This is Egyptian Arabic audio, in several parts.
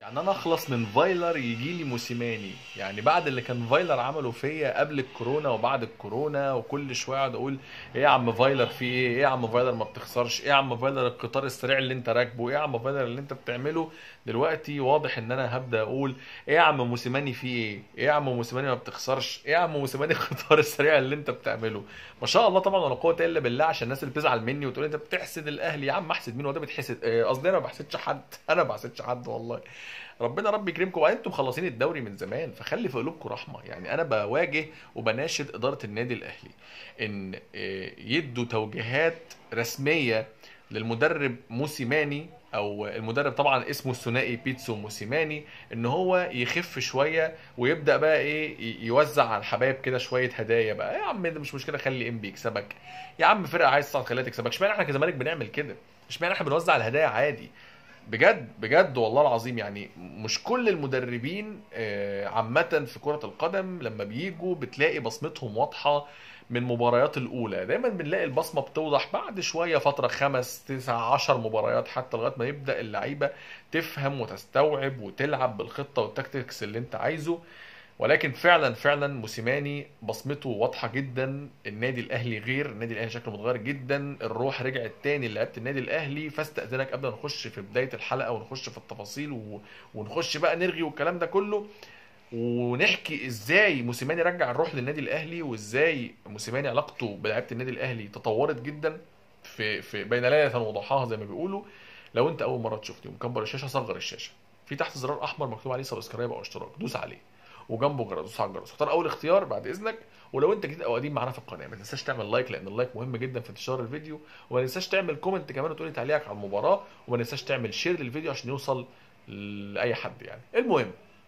يعني انا اخلص من فايلر يجي لي موسيماني يعني بعد اللي كان فايلر عمله فيا قبل الكورونا وبعد الكورونا وكل شويه اقعد اقول ايه يا عم فايلر في ايه ايه يا عم فايلر ما بتخسرش ايه يا عم فايلر القطار السريع اللي انت راكبه ايه يا عم فايلر اللي انت بتعمله دلوقتي واضح ان انا هبدا اقول ايه يا عم موسيماني في ايه ايه يا عم موسيماني ما بتخسرش ايه يا عم موسيماني القطار السريع اللي انت بتعمله ما شاء الله طبعا ولا قوه الا بالله عشان الناس اللي بتزعل مني وتقول انت بتحسد الاهلي يا عم احسد مين هو ده بتحسد إيه، قصدي انا ما بحسدش حد انا ما بحسدش حد والله ربنا رب يكرمكم وبعدين انتم مخلصين الدوري من زمان فخلي في قلوبكم رحمه يعني انا بواجه وبناشد اداره النادي الاهلي ان آه، يدوا توجيهات رسميه للمدرب موسيماني او المدرب طبعا اسمه الثنائي بيتسو موسيماني ان هو يخف شويه ويبدا بقى ايه ي- يوزع على الحبايب كده شويه هدايا بقى يا عم ده مش مشكله خلي ام بي يكسبك يا عم فرقه عايز تصعد خليها تكسبك اشمعنى احنا كزمالك بنعمل كده اشمعنى احنا بنوزع الهدايا عادي بجد بجد والله العظيم يعني مش كل المدربين آه، عامة في كرة القدم لما بيجوا بتلاقي بصمتهم واضحة من المباريات الأولى دايما بنلاقي البصمة بتوضح بعد شوية فترة خمس تسع عشر مباريات حتى لغاية ما يبدأ اللعيبة تفهم وتستوعب وتلعب بالخطة والتكتيكس اللي انت عايزه ولكن فعلا فعلا موسيماني بصمته واضحه جدا النادي الاهلي غير النادي الاهلي شكله متغير جدا الروح رجعت تاني لعيبه النادي الاهلي فاستاذنك قبل ما نخش في بدايه الحلقه ونخش في التفاصيل و... ونخش بقى نرغي والكلام ده كله ونحكي ازاي موسيماني رجع الروح للنادي الاهلي وازاي موسيماني علاقته بلعيبه النادي الاهلي تطورت جدا في في بين ليله وضحاها زي ما بيقولوا لو انت اول مره تشوفني ومكبر الشاشه صغر الشاشه في تحت زرار احمر مكتوب عليه سبسكرايب او اشتراك دوس عليه وجنبه جرس دوس على الجرس اختار اول اختيار بعد اذنك ولو انت جديد او قديم معانا في القناه ما تنساش تعمل لايك لان اللايك مهم جدا في انتشار الفيديو وما تنساش تعمل كومنت كمان وتقول لي تعليقك على المباراه وما تنساش تعمل شير للفيديو عشان يوصل لاي حد يعني المهم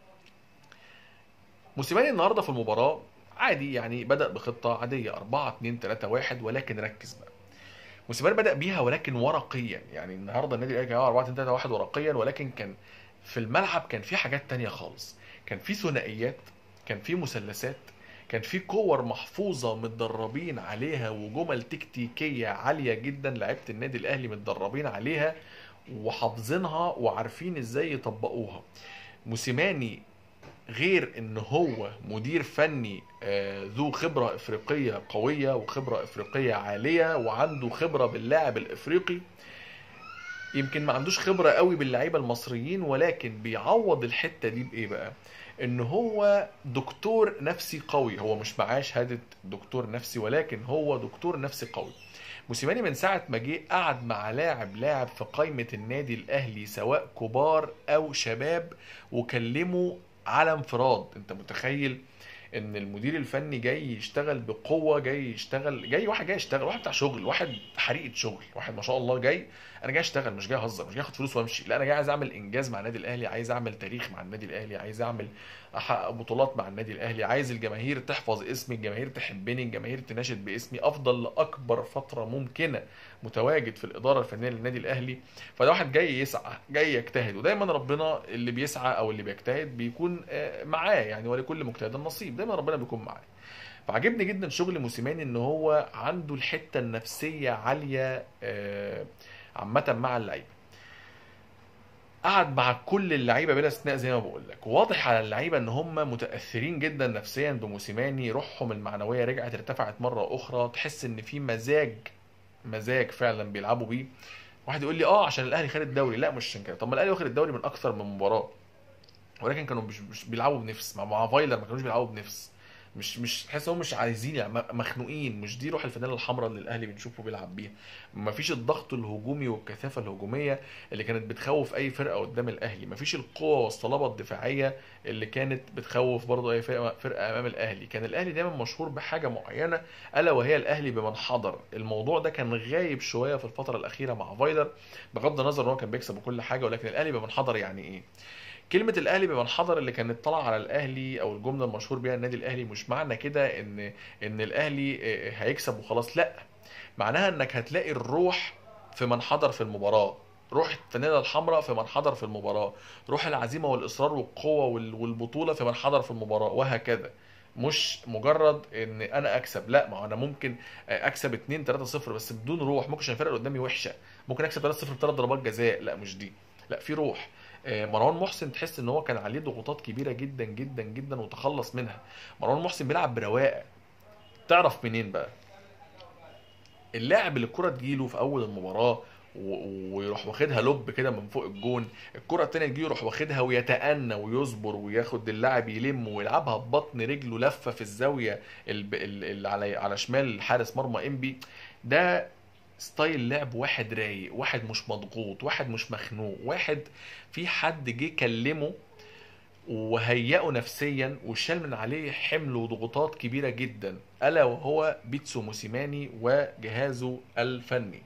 موسيماني النهارده في المباراه عادي يعني بدا بخطه عاديه 4 2 3 1 ولكن ركز بقى موسيماني بدا بيها ولكن ورقيا يعني النهارده النادي الاهلي كان 4 2 3 1 ورقيا ولكن كان في الملعب كان في حاجات تانية خالص كان في ثنائيات كان في مثلثات كان في كور محفوظة متدربين عليها وجمل تكتيكية عالية جدا لعيبة النادي الأهلي متدربين عليها وحافظينها وعارفين ازاي يطبقوها موسيماني غير ان هو مدير فني آه، ذو خبرة افريقية قوية وخبرة افريقية عالية وعنده خبرة باللاعب الافريقي يمكن ما عندوش خبرة قوي باللعيبة المصريين ولكن بيعوض الحتة دي بإيه بقى؟ إن هو دكتور نفسي قوي هو مش معاه شهادة دكتور نفسي ولكن هو دكتور نفسي قوي موسيماني من ساعة ما جه قعد مع لاعب لاعب في قائمة النادي الأهلي سواء كبار أو شباب وكلمه على انفراد أنت متخيل ان المدير الفني جاي يشتغل بقوه جاي يشتغل جاي واحد جاي يشتغل واحد بتاع شغل واحد حريقه شغل واحد ما شاء الله جاي انا جاي اشتغل مش جاي اهزر مش جاي اخد فلوس وامشي لا انا جاي عايز اعمل انجاز مع النادي الاهلي عايز اعمل تاريخ مع النادي الاهلي عايز اعمل احقق بطولات مع النادي الاهلي عايز الجماهير تحفظ اسمي الجماهير تحبني الجماهير تناشد باسمي افضل لاكبر فتره ممكنه متواجد في الاداره الفنيه للنادي الاهلي فده واحد جاي يسعى جاي يجتهد ودايما ربنا اللي بيسعى او اللي بيجتهد بيكون آه، معاه يعني ولكل مجتهد نصيب دايما ربنا بيكون معاه فعجبني جدا شغل موسيماني ان هو عنده الحته النفسيه عاليه آه، عامه مع اللعيبه قعد مع كل اللعيبه بلا استثناء زي ما بقول لك واضح على اللعيبه ان هم متاثرين جدا نفسيا بموسيماني روحهم المعنويه رجعت ارتفعت مره اخرى تحس ان في مزاج مزاج فعلا بيلعبوا بيه واحد يقول لي اه عشان الاهلي خد الدوري لا مش عشان كده طب ما الاهلي واخد الدوري من اكثر من مباراه ولكن كانوا مش, مش بيلعبوا بنفس مع مع فايلر ما كانوش بيلعبوا بنفس مش مش تحس انهم مش عايزين يعني م- مخنوقين مش دي روح الفانيلا الحمراء اللي الاهلي بنشوفه بيلعب بيها ما فيش الضغط الهجومي والكثافه الهجوميه اللي كانت بتخوف اي فرقه قدام الاهلي ما فيش القوه والصلابه الدفاعيه اللي كانت بتخوف برضه اي فرقه فرقه امام الاهلي كان الاهلي دايما مشهور بحاجه معينه الا وهي الاهلي بمن حضر الموضوع ده كان غايب شويه في الفتره الاخيره مع فايلر بغض النظر ان هو كان بيكسب وكل حاجه ولكن الاهلي بمن حضر يعني ايه كلمة الأهلي بمن حضر اللي كانت طالعة على الأهلي أو الجملة المشهور بيها النادي الأهلي مش معنى كده إن إن الأهلي آه، هيكسب وخلاص لأ معناها إنك هتلاقي الروح في من حضر في المباراة روح الفانيلا الحمراء في من حضر في المباراة روح العزيمة والإصرار والقوة وال- والبطولة في من حضر في المباراة وهكذا مش مجرد ان انا اكسب لا ما هو انا ممكن اكسب 2 3 0 بس بدون روح ممكن عشان الفرقه اللي قدامي وحشه ممكن اكسب 3 0 بثلاث ضربات جزاء لا مش دي لا في روح آه، مروان محسن تحس ان هو كان عليه ضغوطات كبيره جدا جدا جدا وتخلص منها مروان محسن بيلعب برواقه تعرف منين بقى اللاعب اللي الكره تجيله في اول المباراه و- ويروح واخدها لوب كده من فوق الجون الكره التانيه تجيله يروح واخدها ويتأنى ويصبر وياخد اللاعب يلم ويلعبها ببطن رجله لفه في الزاويه ال- ال- اللي على على شمال حارس مرمى انبي ده ستايل لعب واحد رايق واحد مش مضغوط واحد مش مخنوق واحد في حد جه كلمه وهيئه نفسيا وشال من عليه حمل وضغوطات كبيره جدا الا وهو بيتسو موسيماني وجهازه الفني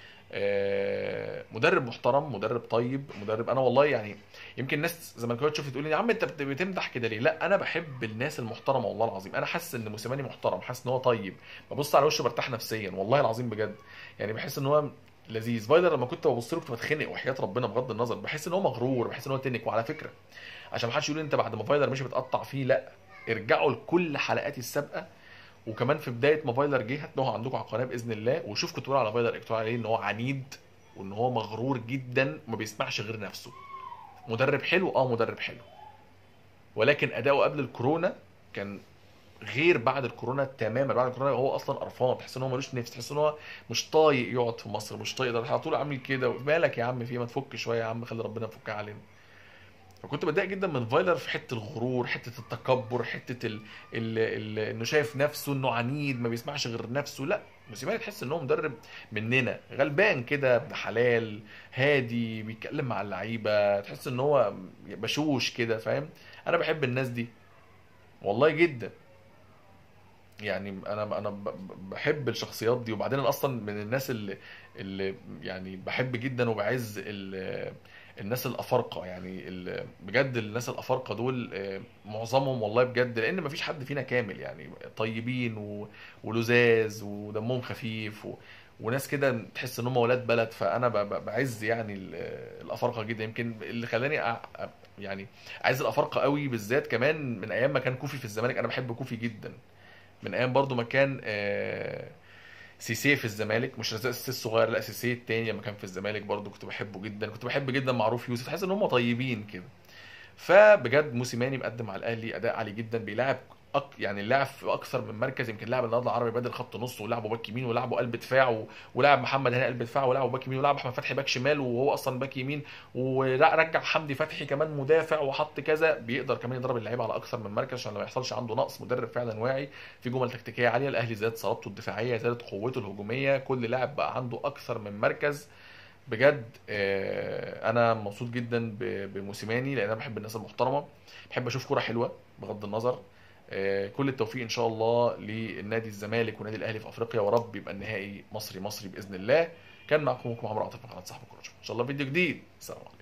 آه، مدرب محترم مدرب طيب مدرب انا والله يعني يمكن الناس زملكاويه تشوف تقول لي يا عم انت بت- بتمدح كده ليه لا انا بحب الناس المحترمه والله العظيم انا حاسس ان موسيماني محترم حاسس ان هو طيب ببص على وشه برتاح نفسيا والله العظيم بجد يعني بحس ان هو لذيذ فايلر لما كنت ببص له كنت بتخنق وحياه ربنا بغض النظر بحس ان هو مغرور بحس ان هو تنك وعلى فكره عشان ما حدش يقول انت بعد ما فايلر مشي بتقطع فيه لا ارجعوا لكل حلقاتي السابقه وكمان في بدايه ما فايلر جه هتلاقوها عندكم على القناه باذن الله وشوف كنت بقول على فايلر كنت بقول عليه ان هو عنيد وان هو مغرور جدا وما بيسمعش غير نفسه مدرب حلو اه مدرب حلو ولكن اداؤه قبل الكورونا كان غير بعد الكورونا تماما بعد الكورونا هو اصلا قرفان تحس ان هو ملوش نفس تحس ان هو مش طايق يقعد في مصر مش طايق ده على طول عامل كده مالك يا عم في إيه؟ ما تفك شويه يا عم خلي ربنا يفكها علينا فكنت بتضايق جدا من فايلر في حته الغرور حته التكبر حته ال... ال... ال... انه شايف نفسه انه عنيد ما بيسمعش غير نفسه لا موسيماني تحس ان هو مدرب مننا غلبان كده ابن حلال هادي بيتكلم مع اللعيبه تحس ان هو بشوش كده فاهم انا بحب الناس دي والله جدا يعني انا انا ب- ب- بحب الشخصيات دي وبعدين انا اصلا من الناس اللي اللي يعني بحب جدا وبعز ال- الناس الافارقه يعني ال- بجد الناس الافارقه دول آه، معظمهم والله بجد لان مفيش حد فينا كامل يعني طيبين و- ولذاذ ودمهم خفيف و وناس كده تحس ان هم ولاد بلد فانا ب- ب- بعز يعني ال- الافارقه جدا يمكن اللي خلاني أع- أ- يعني عايز الافارقه قوي بالذات كمان من ايام ما كان كوفي في الزمالك انا بحب كوفي جدا من ايام برضو ما كان آه، سيسي في الزمالك مش رزاق سيسي الصغير لا سيسي التاني لما كان في الزمالك برضو كنت بحبه جدا كنت بحب جدا معروف يوسف تحس ان هم طيبين كده فبجد موسيماني مقدم على الاهلي اداء عالي جدا بيلعب أك... يعني اللاعب في اكثر من مركز يمكن لاعب النهارده العربي بدل خط نص ولعبه باك يمين ولعبه قلب دفاع و... ولعب محمد هاني قلب دفاع ولعبه باك يمين ولعب احمد فتحي باك شمال وهو اصلا باك يمين ورجع حمدي فتحي كمان مدافع وحط كذا بيقدر كمان يضرب اللعيبه على اكثر من مركز عشان ما يحصلش عنده نقص مدرب فعلا واعي في جمل تكتيكيه عاليه الاهلي زاد صلابته الدفاعيه زادت قوته الهجوميه كل لاعب بقى عنده اكثر من مركز بجد آه، انا مبسوط جدا ب- بموسيماني لان انا بحب الناس المحترمه بحب اشوف كوره حلوه بغض النظر آه، كل التوفيق ان شاء الله للنادي الزمالك والنادي الاهلي في افريقيا ورب يبقى النهائي مصري مصري باذن الله كان معكم عمرو عاطف من قناه صاحب الكوره ان شاء الله فيديو جديد السلام عليكم